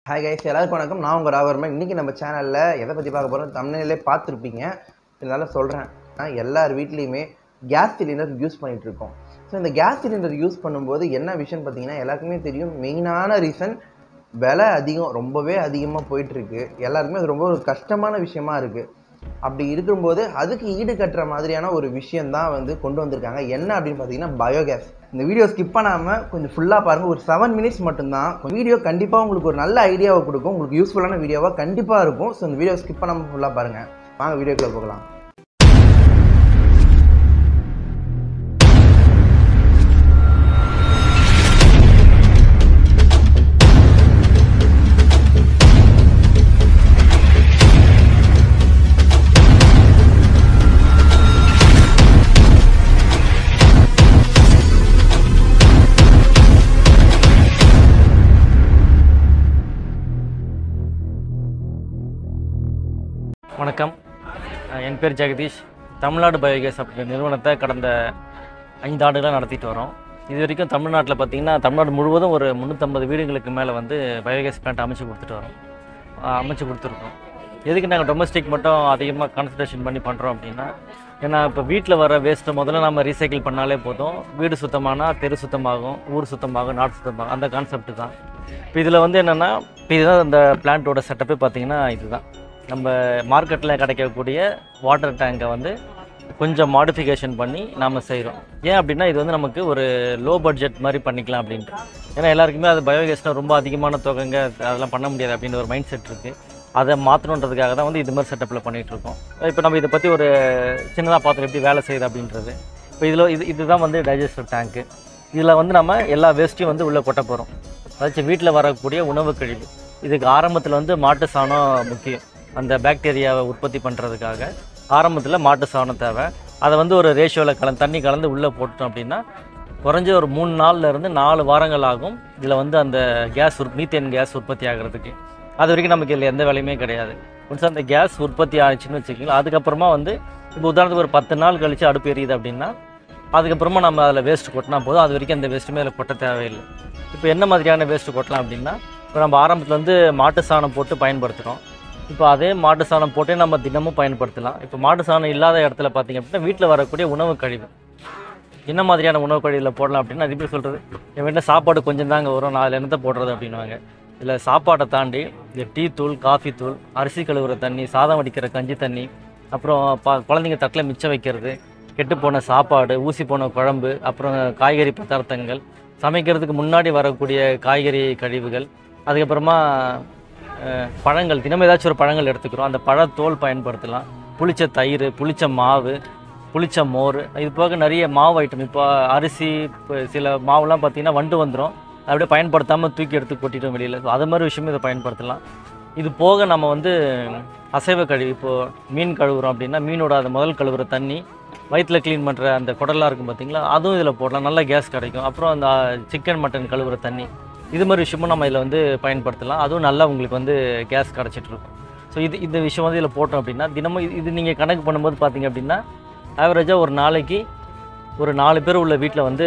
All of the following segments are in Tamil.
ஹாய் கைஸ் எல்லாருக்கும் வணக்கம் நான் உங்கள் ராவர்மன் இன்றைக்கி நம்ம சேனலில் எதை பற்றி பார்க்க போகிறோம் தமிழ்நிலே பார்த்துருப்பீங்க இருந்தாலும் சொல்கிறேன் நான் எல்லார் வீட்லேயுமே கேஸ் சிலிண்டர் யூஸ் பண்ணிகிட்டு இருக்கோம் ஸோ இந்த கேஸ் சிலிண்டர் யூஸ் பண்ணும்போது என்ன விஷயம் பார்த்தீங்கன்னா எல்லாருக்குமே தெரியும் மெயினான ரீசன் விலை அதிகம் ரொம்பவே அதிகமாக போயிட்டுருக்கு எல்லாருக்குமே அது ரொம்ப ஒரு கஷ்டமான விஷயமா இருக்குது அப்படி இருக்கும்போது அதுக்கு ஈடு கட்டுற மாதிரியான ஒரு விஷயம் தான் வந்து கொண்டு வந்திருக்காங்க என்ன அப்படின்னு பார்த்தீங்கன்னா பயோகேஸ் இந்த வீடியோ ஸ்கிப் பண்ணாமல் கொஞ்சம் ஃபுல்லாக பாருங்கள் ஒரு செவன் மினிட்ஸ் மட்டும்தான் வீடியோ கண்டிப்பாக உங்களுக்கு ஒரு நல்ல ஐடியாவை கொடுக்கும் உங்களுக்கு யூஸ்ஃபுல்லான வீடியோவாக கண்டிப்பாக இருக்கும் ஸோ இந்த வீடியோ ஸ்கிப் பண்ணாமல் ஃபுல்லாக பாருங்கள் வாங்க வீடியோக்குள்ளே போகலாம் வணக்கம் அஹ் என் பேர் ஜெகதீஷ் தமிழ்நாடு பயோகேஸ் அப்படின்ற நிறுவனத்தை கடந்த ஐந்து ஆண்டுகளாக நடத்திட்டு வரோம் இது வரைக்கும் தமிழ்நாட்டில் பார்த்திங்கன்னா தமிழ்நாடு முழுவதும் ஒரு முந்நூற்றம்பது வீடுகளுக்கு மேலே வந்து பயோகேஸ் பிளான்ட் அமைச்சு கொடுத்துட்டு வரோம் அஹ் அமைச்சு கொடுத்துருக்கோம் எதுக்கு நாங்கள் டொமஸ்டிக் மட்டும் அதிகமாக கான்சன்ட்ரேஷன் பண்ணி பண்ணுறோம் அப்படின்னா ஏன்னா இப்போ வீட்டில் வர வேஸ்ட்டை முதல்ல நம்ம ரீசைக்கிள் பண்ணாலே போதும் வீடு சுத்தமானால் தெரு சுத்தமாகும் ஊர் சுத்தமாகும் நாடு சுத்தமாகும் அந்த கான்செப்ட் தான் இப்போ இதில் வந்து என்னென்னா இப்போ இதுதான் இந்த பிளான்ட்டோட செட்டப்பே பார்த்தீங்கன்னா இதுதான் நம்ம மார்க்கெட்டில் கிடைக்கக்கூடிய வாட்டர் டேங்கை வந்து கொஞ்சம் மாடிஃபிகேஷன் பண்ணி நாம் செய்கிறோம் ஏன் அப்படின்னா இது வந்து நமக்கு ஒரு லோ பட்ஜெட் மாதிரி பண்ணிக்கலாம் அப்படின்ட்டு ஏன்னா எல்லாருக்குமே அது பயோகேஸ்னால் ரொம்ப அதிகமான தொகைங்க அதெல்லாம் பண்ண முடியாது அப்படின்ற ஒரு மைண்ட் செட் இருக்குது அதை மாற்றணுன்றதுக்காக தான் வந்து இது மாதிரி செட்டப்பில் பண்ணிகிட்டு இருக்கோம் இப்போ நம்ம இதை பற்றி ஒரு சின்னதாக பார்த்துட்டு எப்படி வேலை செய்யுது அப்படின்றது இப்போ இதில் இது இதுதான் வந்து டைஜஸ்டர் டேங்க்கு இதில் வந்து நம்ம எல்லா வேஸ்ட்டையும் வந்து உள்ளே கொட்ட போகிறோம் அதாச்சும் வீட்டில் வரக்கூடிய உணவு கழிவு இதுக்கு ஆரம்பத்தில் வந்து மாட்டு சாணம் முக்கியம் அந்த பாக்டீரியாவை உற்பத்தி பண்ணுறதுக்காக ஆரம்பத்தில் மாட்டு சாணம் தேவை அதை வந்து ஒரு ரேஷியோவில் கலந்து தண்ணி கலந்து உள்ளே போட்டோம் அப்படின்னா குறைஞ்ச ஒரு மூணு நாள்ல இருந்து நாலு வாரங்கள் ஆகும் இதில் வந்து அந்த கேஸ் உற் மீத்தேன் கேஸ் உற்பத்தி ஆகிறதுக்கு அது வரைக்கும் நமக்கு இதில் எந்த வேலையுமே கிடையாது ஒன்ஸ் அந்த கேஸ் உற்பத்தி ஆச்சுன்னு வச்சுக்கோங்களேன் அதுக்கப்புறமா வந்து இப்போ உதாரணத்துக்கு ஒரு பத்து நாள் கழித்து அடுப்பு எரியுது அப்படின்னா அதுக்கப்புறமா நம்ம அதில் வேஸ்ட் கொட்டினா போதும் அது வரைக்கும் அந்த வேஸ்ட்டுமே அதில் கொட்ட தேவையில்லை இப்போ என்ன மாதிரியான வேஸ்ட்டு கொட்டலாம் அப்படின்னா இப்போ நம்ம ஆரம்பத்தில் வந்து மாட்டு சாணம் போட்டு பயன்படுத்துகிறோம் இப்போ அதே மாட்டு சாணம் போட்டே நம்ம தினமும் பயன்படுத்தலாம் இப்போ மாட்டு சாணம் இல்லாத இடத்துல பார்த்தீங்க அப்படின்னா வீட்டில் வரக்கூடிய உணவு கழிவு என்ன மாதிரியான உணவு கழிவில் போடலாம் அப்படின்னா அது எப்படி சொல்கிறது என் வீட்டில் சாப்பாடு கொஞ்சம் தாங்க வரும் நான் அதில் என்னத்தை போடுறது அப்படின்னுவாங்க இதில் சாப்பாட்டை தாண்டி இந்த டீ தூள் காஃபி தூள் அரிசி கழுவுற தண்ணி சாதம் வடிக்கிற கஞ்சி தண்ணி அப்புறம் ப குழந்தைங்க தட்டில் மிச்சம் வைக்கிறது கெட்டுப்போன சாப்பாடு ஊசி போன குழம்பு அப்புறம் காய்கறி பதார்த்தங்கள் சமைக்கிறதுக்கு முன்னாடி வரக்கூடிய காய்கறி கழிவுகள் அதுக்கப்புறமா அஹ், பழங்கள் தினமும் ஏதாச்சும் ஒரு பழங்கள் எடுத்துக்கிறோம் அந்த பழத்தோல் பயன்படுத்தலாம் புளிச்ச தயிர் புளிச்ச மாவு புளிச்ச மோர் இது போக நிறைய மாவு ஐட்டம் இப்போ அரிசி இப்போ சில மாவுலாம் பார்த்தீங்கன்னா வண்டு வந்துடும் அப்படியே பயன்படுத்தாமல் தூக்கி எடுத்து கொட்டிட்டோம் வெளியில் ஸோ அது மாதிரி விஷயமும் இதை பயன்படுத்தலாம் இது போக நம்ம வந்து அசைவ கழிவு இப்போது மீன் கழுவுறோம் அப்படின்னா மீனோட அந்த முதல் கழுவுற தண்ணி வயிற்றில் க்ளீன் பண்ணுற அந்த குடலாம் இருக்கும் பார்த்தீங்களா அதுவும் இதில் போடலாம் நல்ல கேஸ் கிடைக்கும் அப்புறம் அந்த சிக்கன் மட்டன் கழுவுற தண்ணி இது மாதிரி விஷயமும் நம்ம இதில் வந்து பயன்படுத்தலாம் அதுவும் நல்லா உங்களுக்கு வந்து கேஸ் கிடச்சிட்டு இருக்கும் ஸோ இது இந்த விஷயம் வந்து இதில் போட்டோம் அப்படின்னா தினமும் இது- இது நீங்கள் கணக்கு பண்ணும்போது பார்த்தீங்க அப்படின்னா ஆவரேஜாக ஒரு நாளைக்கு ஒரு நாலு பேர் உள்ள வீட்டில் வந்து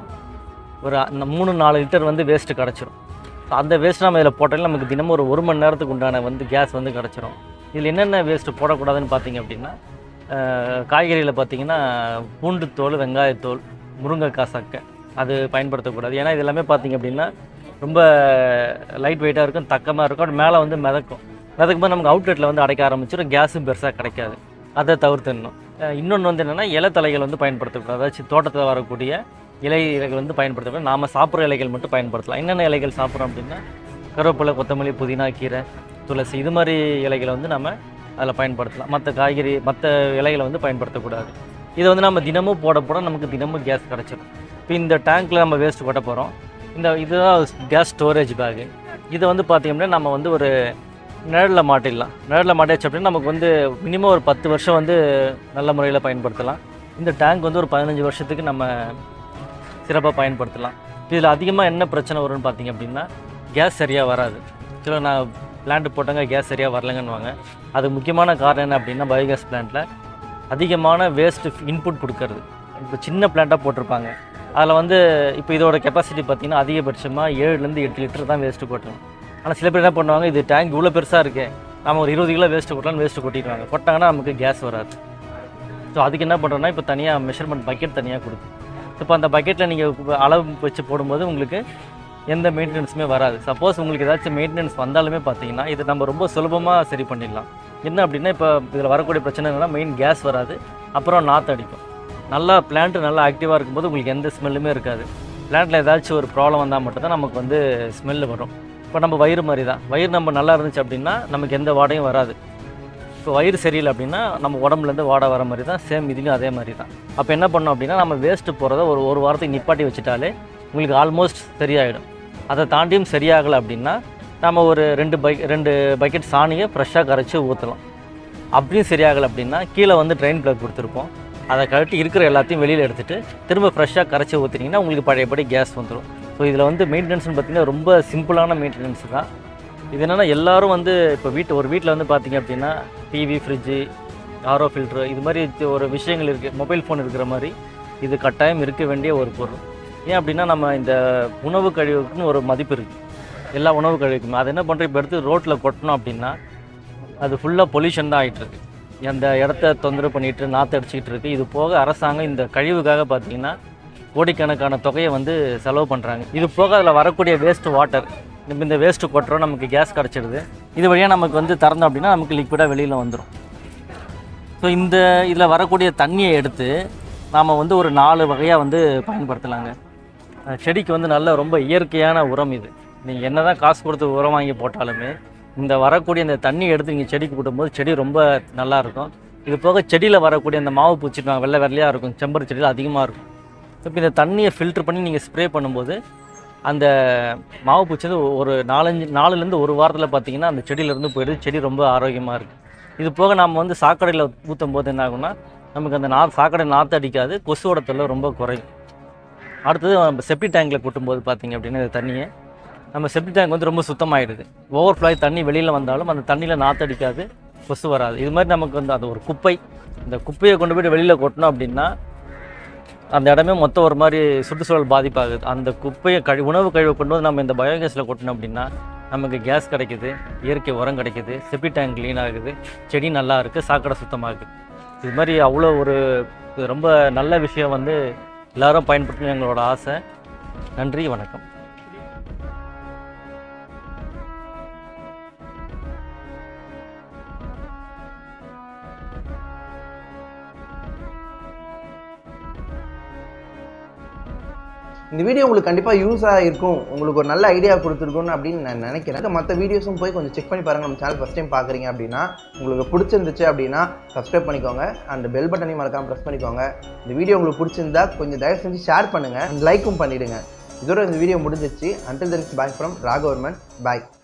ஒரு அந்த மூணு நாலு லிட்டர் வந்து வேஸ்ட்டு கிடச்சிரும் ஸோ அந்த வேஸ்ட் நம்ம இதில் போட்டாலும் நமக்கு தினமும் ஒரு ஒரு மணி நேரத்துக்கு உண்டான வந்து கேஸ் வந்து கிடச்சிரும் இதில் என்னென்ன வேஸ்ட்டு போடக்கூடாதுன்னு பார்த்தீங்க அப்படின்னா அஹ், காய்கறியில் பார்த்தீங்கன்னா பூண்டு தோல் வெங்காயத்தோல் முருங்கைக்காய் சக்கை அது பயன்படுத்தக்கூடாது ஏன்னா இது எல்லாமே பார்த்தீங்க அப்படின்னா ரொம்ப லைட் வெயிட்டாக இருக்கும் தக்கமாக இருக்கும் அது மேலே வந்து மிதக்கும் மிதக்கும் போது நமக்கு அவுட்லெட்டில் வந்து அடைக்க ஆரம்பிச்சிடும் கேஸும் பெருசாக கிடைக்காது அதை தவிர்த்துடணும் இன்னொன்று வந்து என்னென்னா இலைத்தலைகள் வந்து பயன்படுத்தக்கூடாது அதாச்சும் தோட்டத்தில் வரக்கூடிய இலை இலைகள் வந்து பயன்படுத்தக்கூடாது நாம் சாப்பிட்ற இலைகள் மட்டும் பயன்படுத்தலாம் என்னென்ன இலைகள் சாப்பிட்றோம் அப்படின்னா கருவேப்பிலை கொத்தமல்லி புதினா கீரை துளசி இது மாதிரி இலைகளை வந்து நம்ம அதில் பயன்படுத்தலாம் மற்ற காய்கறி மற்ற இலைகளை வந்து பயன்படுத்தக்கூடாது இதை வந்து நம்ம தினமும் போட போட நமக்கு தினமும் கேஸ் கிடச்சிடும் இப்போ இந்த டேங்க்கில் நம்ம வேஸ்ட் கொட்ட போகிறோம் இந்த இதுதான் கேஸ் ஸ்டோரேஜ் பேகு இதை வந்து பார்த்திங்கன்னா நம்ம வந்து ஒரு நிழலில் மாட்டிடலாம் நிழலில் மாட்டிச்சு அப்படின்னா நமக்கு வந்து மினிமம் ஒரு பத்து வருஷம் வந்து நல்ல முறையில் பயன்படுத்தலாம் இந்த டேங்க் வந்து ஒரு பதினஞ்சு வருஷத்துக்கு நம்ம சிறப்பாக பயன்படுத்தலாம் இதில் அதிகமாக என்ன பிரச்சனை வரும்னு பார்த்தீங்க அப்படின்னா கேஸ் சரியாக வராது சில நான் பிளான்ட் போட்டாங்க கேஸ் சரியாக வரலங்கன்னுவாங்க அதுக்கு முக்கியமான காரணம் என்ன அப்படின்னா பயோகேஸ் பிளான்ட்டில் அதிகமான வேஸ்ட் இன்புட் கொடுக்கறது இப்போ சின்ன பிளான்ட்டாக போட்டிருப்பாங்க அதில் வந்து இப்போ இதோட கெப்பாசிட்டி பார்த்தீங்கன்னா அதிகபட்சமாக ஏழுலேருந்து எட்டு லிட்டர் தான் வேஸ்ட்டு கொட்டணும் ஆனால் சில பேர் என்ன பண்ணுவாங்க இது டேங்க் இவ்வளோ பெருசாக இருக்கு நம்ம ஒரு இருபது கிலோ வேஸ்ட்டு கொட்டலாம்னு வேஸ்ட்டு கொட்டிடுவாங்க கொட்டாங்கன்னா நமக்கு கேஸ் வராது ஸோ அதுக்கு என்ன பண்ணுறோன்னா இப்போ தனியாக மெஷர்மெண்ட் பக்கெட் தனியாக கொடுக்கு இப்போ அந்த பக்கெட்டில் நீங்கள் அளவு வச்சு போடும்போது உங்களுக்கு எந்த மெயின்டெனன்ஸுமே வராது சப்போஸ் உங்களுக்கு ஏதாச்சும் மெயின்டெனன்ஸ் வந்தாலுமே பார்த்தீங்கன்னா இது நம்ம ரொம்ப சுலபமாக சரி பண்ணிடலாம் என்ன அப்படின்னா இப்போ இதில் வரக்கூடிய பிரச்சனை என்னன்னா மெயின் கேஸ் வராது அப்புறம் நாற்று அடிக்கும் நல்லா பிளான்ட் நல்லா ஆக்டிவாக இருக்கும்போது உங்களுக்கு எந்த ஸ்மெல்லுமே இருக்காது பிளான்ட்டில் ஏதாச்சும் ஒரு ப்ராப்ளம் வந்தால் மட்டும்தான் நமக்கு வந்து ஸ்மெல்லு வரும் இப்போ நம்ம வயிறு மாதிரி தான் வயிறு நம்ம நல்லா இருந்துச்சு அப்படின்னா நமக்கு எந்த வாடையும் வராது இப்போ வயிறு சரியில்லை அப்படின்னா நம்ம உடம்புலேருந்து வாடை வர மாதிரி தான் சேம் இதுலேயும் அதே மாதிரி தான் அப்போ என்ன பண்ணோம் அப்படின்னா நம்ம வேஸ்ட்டு போகிறத ஒரு ஒரு வாரத்துக்கு நிப்பாட்டி வச்சுட்டாலே உங்களுக்கு ஆல்மோஸ்ட் சரியாயிடும் அதை தாண்டியும் சரியாகலை அப்படின்னா நம்ம ஒரு ரெண்டு பை ரெண்டு பக்கெட் சாணியை ஃப்ரெஷ்ஷாக கரைச்சி ஊற்றலாம் அப்படியும் சரியாகலை அப்படின்னா கீழே வந்து ட்ரெயின் பிளக் கொடுத்துருப்போம் அதை கழட்டி இருக்கிற எல்லாத்தையும் வெளியில் எடுத்துகிட்டு திரும்ப ஃப்ரெஷ்ஷாக கரைச்சி ஊற்றினீங்கன்னா உங்களுக்கு பழையபடி கேஸ் வந்துடும் ஸோ இதில் வந்து மெயின்டெனன்ஸ்னு பார்த்தீங்கன்னா ரொம்ப சிம்பிளான மெயின்டெனன்ஸ் தான் இது என்னென்னா எல்லாரும் வந்து இப்போ வீட்டு ஒரு வீட்டில் வந்து பார்த்தீங்க அப்படின்னா டிவி ஃப்ரிட்ஜு ஆரோ ஃபில்ட்ரு இது மாதிரி இது ஒரு விஷயங்கள் இருக்குது மொபைல் ஃபோன் இருக்கிற மாதிரி இது கட்டாயம் இருக்க வேண்டிய ஒரு பொருள் ஏன் அப்படின்னா நம்ம இந்த உணவு கழிவுக்குன்னு ஒரு மதிப்பு இருக்குது எல்லா உணவு கழிவுக்குமே அதை என்ன பண்ணுறோம் இப்போ எடுத்து ரோட்டில் கொட்டணும் அப்படின்னா அது ஃபுல்லாக பொல்யூஷன் தான் ஆகிட்டு இருக்கு அந்த இடத்த தொந்தரவு பண்ணிட்டு நாற்று அடிச்சுக்கிட்டு இருக்கு இது போக அரசாங்கம் இந்த கழிவுக்காக பார்த்தீங்கன்னா கோடிக்கணக்கான தொகையை வந்து செலவு பண்ணுறாங்க இது போக அதில் வரக்கூடிய வேஸ்ட் வாட்டர் நம்ம இந்த வேஸ்ட்டு கொட்டுறோம் நமக்கு கேஸ் கிடச்சிடுது இது வழியாக நமக்கு வந்து திறந்தோம் அப்படின்னா நமக்கு லிக்விடாக வெளியில் வந்துடும் ஸோ இந்த இதில் வரக்கூடிய தண்ணியை எடுத்து நாம் வந்து ஒரு நாலு வகையாக வந்து பயன்படுத்தலாங்க அஹ் செடிக்கு வந்து நல்ல ரொம்ப இயற்கையான உரம் இது நீங்கள் என்ன தான் காசு கொடுத்து உரம் வாங்கி போட்டாலுமே இந்த வரக்கூடிய இந்த தண்ணியை எடுத்து நீங்கள் செடிக்கு கூட்டும்போது செடி ரொம்ப நல்லா இருக்கும் இது போக செடியில் வரக்கூடிய அந்த மாவு பூச்சி வெள்ளை வெள்ளையாக இருக்கும் செம்பரு செடியில் அதிகமாக இருக்கும் இப்போ இந்த தண்ணியை ஃபில்டர் பண்ணி நீங்கள் ஸ்ப்ரே பண்ணும்போது அந்த மாவு பூச்சி வந்து ஒரு நாலஞ்சு நாலுலேருந்து ஒரு வாரத்தில் பார்த்தீங்கன்னா அந்த செடியிலேருந்து போயிடுது செடி ரொம்ப ஆரோக்கியமாக இருக்குது இது போக நம்ம வந்து சாக்கடையில் ஊற்றும் போது என்ன ஆகும்னா நமக்கு அந்த நா சாக்கடை நாற்று அடிக்காது கொசுவோட தொல்லை ரொம்ப குறையும் அடுத்தது நம்ம செப்டி டேங்கில் கொட்டும்போது பார்த்தீங்க அப்படின்னா இந்த தண்ணியை நம்ம செப்டி டேங்க் வந்து ரொம்ப சுத்தமாயிடுது ஓவர் ஃப்ளோ தண்ணி வெளியில் வந்தாலும் அந்த தண்ணியில் நாற்று அடிக்காது கொசு வராது இது மாதிரி நமக்கு வந்து அது ஒரு குப்பை இந்த குப்பையை கொண்டு போய்ட்டு வெளியில் கொட்டினோம் அப்படின்னா அந்த இடமே மொத்தம் ஒரு மாதிரி சுற்றுச்சூழல் பாதிப்பாகுது அந்த குப்பையை கழி உணவு கழிவை கொண்டு வந்து நம்ம இந்த பயோகேஸில் கொட்டினோம் அப்படின்னா நமக்கு கேஸ் கிடைக்குது இயற்கை உரம் கிடைக்குது செப்பி டேங்க் க்ளீன் ஆகுது செடி நல்லா இருக்குது சாக்கடை சுத்தமாகுது இது மாதிரி அவ்வளோ ஒரு இது ரொம்ப நல்ல விஷயம் வந்து எல்லாரும் பயன்படுத்தணும் எங்களோட ஆசை நன்றி வணக்கம் இந்த வீடியோ உங்களுக்கு கண்டிப்பாக யூஸ் ஆகிருக்கும் உங்களுக்கு ஒரு நல்ல ஐடியா கொடுத்துருக்கும்னு அப்படின்னு நான் நினைக்கிறேன் மற்ற வீடியோஸும் போய் கொஞ்சம் செக் பண்ணி பாருங்கள் நம்ம சேனல் ஃபஸ்ட் டைம் பார்க்குறீங்க அப்படின்னா உங்களுக்கு பிடிச்சிருந்துச்சு அப்படின்னா சப்ஸ்கிரைப் பண்ணிக்கோங்க அந்த பெல் பட்டனையும் மறக்காமல் ப்ரெஸ் பண்ணிக்கோங்க இந்த வீடியோ உங்களுக்கு பிடிச்சிருந்தா கொஞ்சம் தயவு செஞ்சு ஷேர் பண்ணுங்கள் லைக்கும் பண்ணிவிடுங்க இதோட இந்த வீடியோ முடிஞ்சிச்சு அன்டில் தென்ஸ் பாய் ஃப்ரம் ராகவர்மன் பாய்